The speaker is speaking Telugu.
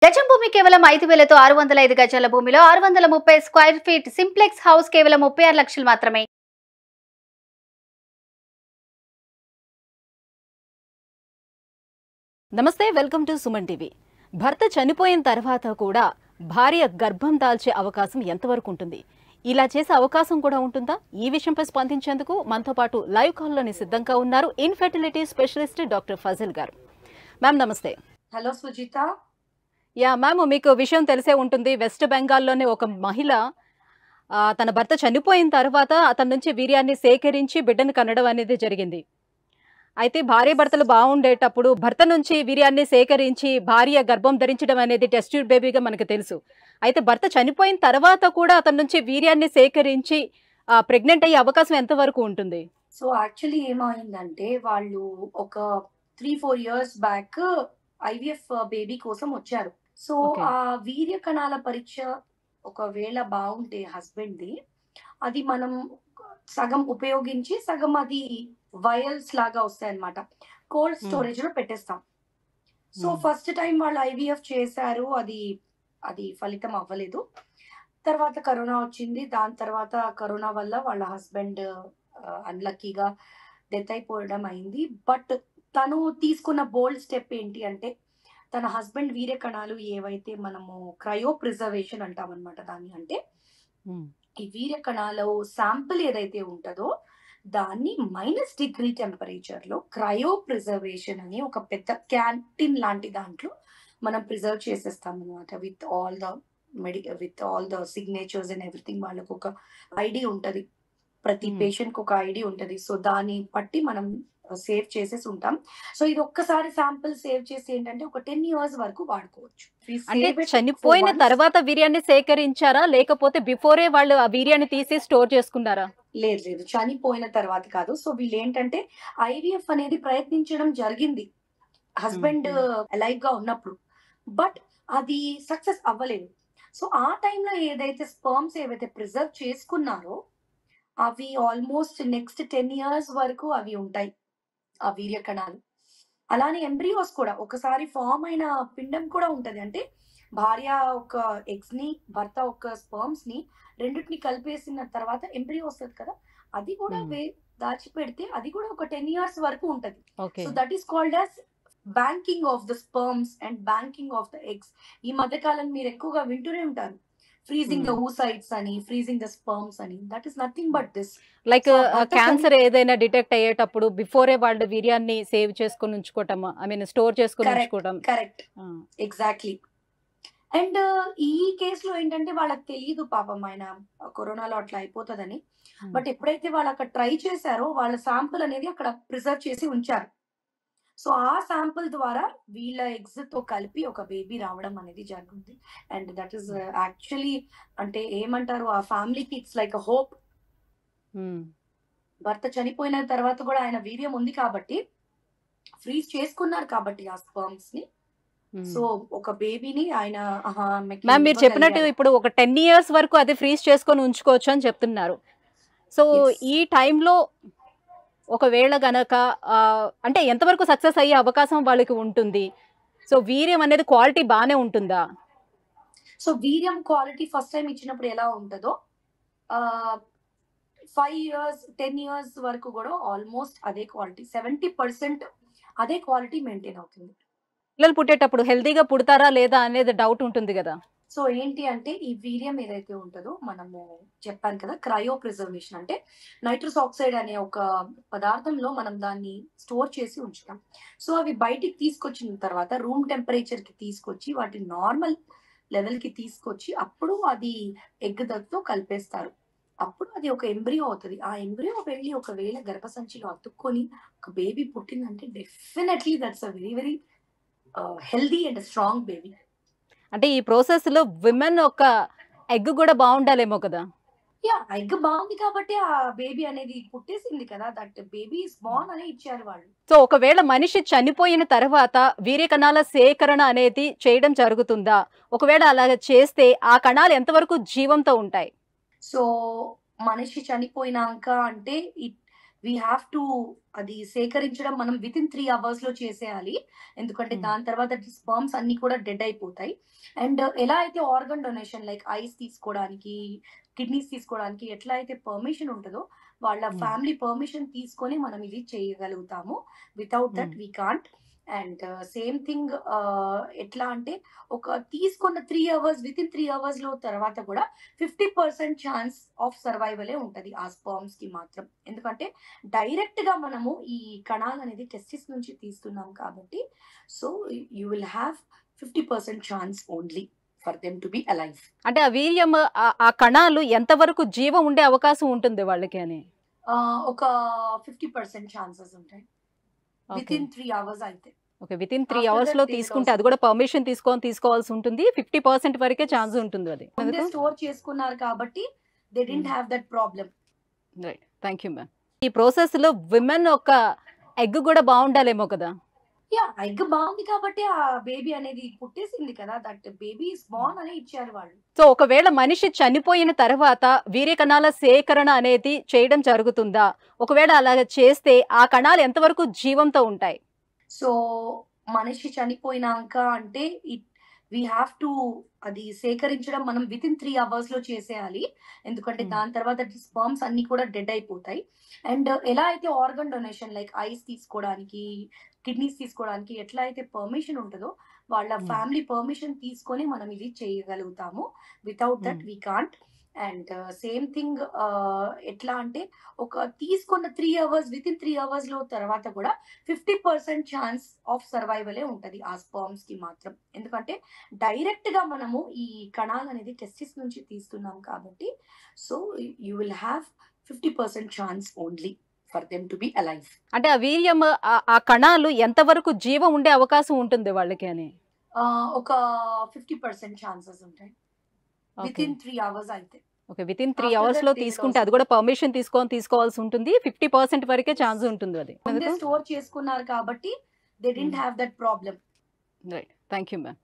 గజం భూమి కేవలం ఐదు వేలతో ఆరు వందల ఐదు గజాల భూమిలో ఆరు వందల ముప్పై స్క్వేర్ ఫీట్ సింప్లెక్స్ హౌస్ కేవలం ముప్పై ఆరు లక్షలు మాత్రమే నమస్తే వెల్కమ్ టు సుమన్ టీవీ భర్త చనిపోయిన తర్వాత కూడా భార్య గర్భం దాల్చే అవకాశం ఎంతవరకు ఉంటుంది ఇలా చేసే అవకాశం కూడా ఉంటుందా ఈ విషయంపై స్పందించేందుకు మనతో పాటు లైవ్ కాల్లోని సిద్ధంగా ఉన్నారు ఇన్ఫెర్టిలిటీ స్పెషలిస్ట్ డాక్టర్ ఫజిల్ గారు మ్యామ్ నమస్తే హలో సుజిత యా మ్యామ్ మీకు విషయం తెలిసే ఉంటుంది వెస్ట్ బెంగాల్లోని ఒక మహిళ ఆ, తన భర్త చనిపోయిన తర్వాత అతని నుంచి వీర్యాన్ని సేకరించి బిడ్డను కనడం అనేది జరిగింది అయితే భార్య భర్తలు బాగుండేటప్పుడు భర్త నుంచి వీర్యాన్ని సేకరించి భార్య గర్భం ధరించడం అనేది టెస్ట్ ట్యూబ్ బేబీగా మనకు తెలుసు అయితే భర్త చనిపోయిన తర్వాత కూడా అతని నుంచి వీర్యాన్ని సేకరించి ప్రెగ్నెంట్ అయ్యే అవకాశం ఎంతవరకు ఉంటుంది సో యాక్చువల్లీ ఏమైందంటే వాళ్ళు ఒక three four years back IVF baby కోసం వచ్చారు సో Okay. ఆ వీర్య కణాల పరీక్ష ఒకవేళ బాగుంటే హస్బెండ్ ది అది మనం సగం ఉపయోగించి సగం అది వయల్స్ లాగా వస్తాయి అనమాట కోల్డ్ Hmm. స్టోరేజ్ లో పెట్టేస్తాం సో Hmm. ఫస్ట్ టైం వాళ్ళు ఐవీఎఫ్ చేశారు అది అది ఫలితం అవ్వలేదు తర్వాత కరోనా వచ్చింది దాని తర్వాత కరోనా వల్ల వాళ్ళ హస్బెండ్ అన్లక్కీగా డెత్ అయిపోవడం అయింది బట్ తను తీసుకున్న బోల్డ్ స్టెప్ ఏంటి అంటే తన హస్బెండ్ వీర్య కణాలు ఏవైతే మనము క్రయో ప్రిజర్వేషన్ అంటాం అనమాట దాన్ని అంటే ఈ వీర్య కణాలు శాంపిల్ ఏదైతే ఉంటుందో దాన్ని మైనస్ డిగ్రీ టెంపరేచర్ లో క్రయో ప్రిజర్వేషన్ అని ఒక పెద్ద క్యాంటీన్ లాంటి దాంట్లో మనం ప్రిజర్వ్ చేసేస్తాం అనమాట విత్ ఆల్ ద మెడి with all the signatures and everything వాళ్ళకు ఒక ఐడి ఉంటది ప్రతి Hmm. పేషెంట్ కి ఒక ఐడి ఉంటది సో దాన్ని బట్టి మనం సేవ్ చేసేసి ఉంటాం సో ఇది ఒక్కసారి శాంపిల్ సేవ్ చేసి ఏంటంటే ఒక టెన్ ఇయర్స్ వరకు వాడుకోవచ్చు We అంటే save it for చనిపోయిన once. తర్వాత వీర్యాన్ని సేకరించారా లేకపోతే బిఫోరే వాళ్ళు ఆ వీర్యాన్ని తీసి స్టోర్ చేసుకున్నారా లేదు లేదు చనిపోయిన తర్వాత కాదు సో వీళ్ళు ఏంటంటే ఐవీఎఫ్ అనేది ప్రయత్నించడం జరిగింది హస్బెండ్ అలైవ్ గా ఉన్నప్పుడు బట్ అది సక్సెస్ అవ్వలేదు సో ఆ టైంలో ఏదైతే స్పర్మ్స్ ఏవైతే ప్రిజర్వ్ చేసుకున్నారో అవి ఆల్మోస్ట్ నెక్స్ట్ టెన్ ఇయర్స్ వరకు అవి ఉంటాయి ఆ వీర్య కణాలు అలానే ఎంబ్రియోస్ కూడా ఒకసారి ఫామ్ అయిన పిండం కూడా ఉంటది అంటే భార్య ఒక ఎగ్స్ ని భర్త ఒక స్పర్మ్స్ ని రెండింటిని కలిపేసిన తర్వాత ఎంబ్రియో వస్తుంది కదా అది కూడా Hmm. వే దాచిపెడితే అది కూడా ఒక టెన్ ఇయర్స్ వరకు ఉంటది okay so that is called as banking of the sperms and banking of the eggs ఈ మధ్య కాలం మీరు ఎక్కువగా వింటూనే ఉంటారు ఫ్రీజింగ్ ద Hmm. ఊసైడ్స్ అని ఫ్రీజింగ్ ద స్పర్మ్స్ అని that is nothing but this like So, భర్త క్యాన్సర్ ఏదైనా డిటెక్ట్ అయ్యేటప్పుడు బిఫోరే వాళ్ళు వీర్యాన్ని సేవ్ చేసుకొని ఉంచుకోవటం ఐ మీన్ స్టోర్ చేసుకొని Correct. ఉంచుకోవడం కరెక్ట్ ఆ, ఎగ్జాక్ట్లీ అండ్ ఈ కేసులో ఏంటంటే వాళ్ళకి తెలియదు పాపం ఆయన కరోనాలో అట్లా అయిపోతుందని Hmm. బట్ ఎప్పుడైతే వాళ్ళు అక్కడ ట్రై చేశారో వాళ్ళ శాంపుల్ అనేది అక్కడ ప్రిజర్వ్ చేసి ఉంచారు సో ఆ శాంపుల్ ద్వారా వీళ్ళ ఎగ్స్ తో కలిపి ఒక బేబీ రావడం అనేది జరిగింది అండ్ దట్ ఈస్ యాక్చువల్లీ అంటే ఏమంటారు ఆ ఫ్యామిలీకి ఇట్స్ లైక్ హోప్ ఉమ్, భర్త చనిపోయిన తర్వాత కూడా ఆయన వీర్యం ఉంది కాబట్టి ఫ్రీజ్ చేసుకున్నారు కాబట్టి ఆ స్పర్మ్స్ ని ఉమ్. సో ఒక బేబీని ఆయన ఆహా, ఆమెకి మ్యామ్ మీరు చెప్పినట్టు ఇవ్వగలిగారు. ఇప్పుడు ఒక టెన్ ఇయర్స్ వరకు అది ఫ్రీజ్ చేసుకొని ఉంచుకోవచ్చు అని చెప్తున్నారు సో Yes. ఈ టైంలో ఒకవేళ గనక ఆ, అంటే ఎంతవరకు సక్సెస్ అయ్యే అవకాశం వాళ్ళకి ఉంటుంది సో వీర్యం అనేది క్వాలిటీ బాగానే ఉంటుందా సో వీర్యం క్వాలిటీ ఫస్ట్ టైం ఇచ్చినప్పుడు ఎలా ఉంటుందో ఫైవ్ ఇయర్స్ టెన్ ఇయర్స్ వరకు కూడా ఆల్మోస్ట్ అదే క్వాలిటీ సెవెంటీ పర్సెంట్ అదే క్వాలిటీ మెయింటైన్ అవుతుంది పిల్లలు పుట్టేటప్పుడు హెల్తీగా పుడతారా లేదా అనేది డౌట్ ఉంటుంది కదా సో ఏంటి అంటే ఈ వీర్యం ఏదైతే ఉంటుందో మనము చెప్పాను కదా క్రయో ప్రిజర్వేషన్ అంటే నైట్రస్ ఆక్సైడ్ అనే ఒక పదార్థంలో మనం దాన్ని స్టోర్ చేసి ఉంచుతాం సో అవి బయటికి తీసుకొచ్చిన తర్వాత రూమ్ టెంపరేచర్ కి తీసుకొచ్చి వాటి నార్మల్ లెవెల్ కి తీసుకొచ్చి అప్పుడు అది ఎగ్ తో కలిపేస్తారు అప్పుడు అది ఒక ఎంబ్రియో అవుతుంది ఆ ఎంబ్రియో వెళ్ళి ఒకవేళ గర్భసంచిలో అతుక్కొని ఒక బేబీ పుట్టిందంటే definitely that's a very very healthy and strong baby అంటే ఈ ప్రాసెస్ లో విమెన్ ఒక ఎగ్ కూడా బాగుండాలేమో కదా యా ఎగ్ బాగుంది కాబట్టి ఆ బేబీ అనేది పుట్టేసింది కదా దట్ బేబీ ఇస్ బాన్ అని ఇచ్చారు వాళ్ళు సో ఒకవేళ మనిషి చనిపోయిన తర్వాత వీర్య కణాల సేకరణ అనేది చేయడం జరుగుతుందా ఒకవేళ అలా చేస్తే ఆ కణాలు ఎంతవరకు జీవంతో ఉంటాయి సో మనిషి చనిపోయినాక అంటే వీ హ్యావ్ టు అది సేకరించడం మనం విత్ ఇన్ త్రీ అవర్స్ లో చేసేయాలి ఎందుకంటే Hmm. దాని తర్వాత స్పర్మ్స్ అన్ని కూడా డెడ్ అయిపోతాయి అండ్ ఎలా అయితే ఆర్గన్ డొనేషన్ లైక్ ఐస్ తీసుకోవడానికి కిడ్నీస్ తీసుకోవడానికి ఎట్లా అయితే పర్మిషన్ ఉంటుందో వాళ్ళ Hmm. ఫ్యామిలీ పర్మిషన్ తీసుకొని మనం ఇది చేయగలుగుతాము without that Hmm. We can't and same thing ఎట్లా అంటే ఒక తీసుకున్న three hours within three hours లో తర్వాత కూడా ఫిఫ్టీ పర్సెంట్ ఛాన్స్ ఆఫ్ సర్వైవలే ఉంటది ఆ స్పర్మ్స్ కి మాత్రం ఎందుకంటే డైరెక్ట్ గా మనము ఈ కణాలు అనేది టెస్టిస్ నుంచి తీస్తున్నాం కాబట్టి so you will have fifty percent chance only for them to be alive అంటే ఆ వీర్యం ఆ- ఆ కణాలు ఎంతవరకు జీవం ఉండే అవకాశం ఉంటుంది వాళ్ళకి అని ఒక ఫిఫ్టీ పర్సెంట్ ఛాన్సెస్ ఉంటాయి విత్ ఇన్ త్రీ అవర్స్ అయితే okay within three After hours that లో they will తీసుకుంటే అది also- కూడా పర్మిషన్ తీసుకొని తీసుకోవాల్సి ఉంటుంది ఫిఫ్టీ పర్సెంట్ వరకే ఛాన్స్ ఉంటుంది అది ముందే స్టోర్ చేసుకున్నారు కాబట్టి they didn't Hmm. Have that problem right thank you ma'am ఈ ప్రాసెస్ లో విమెన్ ఒక ఎగ్ కూడా బాగుండాలేమో కదా యా ఎగ్ బాగుంది కాబట్టి ఆ బేబీ అనేది పుట్టేసింది కదా దట్ బేబీ స్మాల్ అని ఇచ్చారు వాళ్ళు సో ఒకవేళ మనిషి చనిపోయిన తర్వాత వీర్య కణాల సేకరణ అనేది చేయడం జరుగుతుందా ఒకవేళ అలా చేస్తే ఆ కణాలు ఎంతవరకు జీవంతో ఉంటాయి సో మనిషి చనిపోయినాక అంటే ఇట్ వీ హ్యావ్ టు అది సేకరించడం మనం విత్ ఇన్ త్రీ అవర్స్ లో చేసేయాలి ఎందుకంటే Hmm. దాని తర్వాత స్పర్మ్స్ అన్ని కూడా డెడ్ అయిపోతాయి అండ్ ఎలా అయితే ఆర్గన్ డొనేషన్ లైక్ ఐస్ తీసుకోవడానికి కిడ్నీస్ తీసుకోవడానికి ఎట్లా అయితే పర్మిషన్ ఉంటుందో వాళ్ళ Hmm. ఫ్యామిలీ పర్మిషన్ తీసుకొని మనం ఇది చేయగలుగుతాము without that Hmm. We can't and same thing ఎట్లా అంటే ఒక తీసుకున్న three hours within three hours లో తర్వాత కూడా ఫిఫ్టీ పర్సెంట్ ఛాన్స్ ఆఫ్ సర్వైవలే ఉంటది ఆ స్పర్మ్స్ కి మాత్రం ఎందుకంటే డైరెక్ట్ గా మనము ఈ కణాలు అనేది టెస్టిస్ నుంచి తీస్తున్నాం కాబట్టి so you will have fifty percent chance only for them to be alive అంటే ఆ వీర్యం ఆ- ఆ కణాలు ఎంతవరకు జీవం ఉండే అవకాశం ఉంటుంది వాళ్ళకి అని ఒక ఫిఫ్టీ పర్సెంట్ ఛాన్సెస్ ఉంటాయి విత్ ఇన్ త్రీ అవర్స్ అయితే okay within three After hours that లో they will తీసుకుంటే also- అది కూడా పర్మిషన్ తీసుకొని తీసుకోవాల్సి ఉంటుంది ఫిఫ్టీ పర్సెంట్ వరకే ఛాన్స్ ఉంటుంది అది ముందే స్టోర్ చేసుకున్నారు కాబట్టి they didn't Hmm. Have that problem right thank you ma'am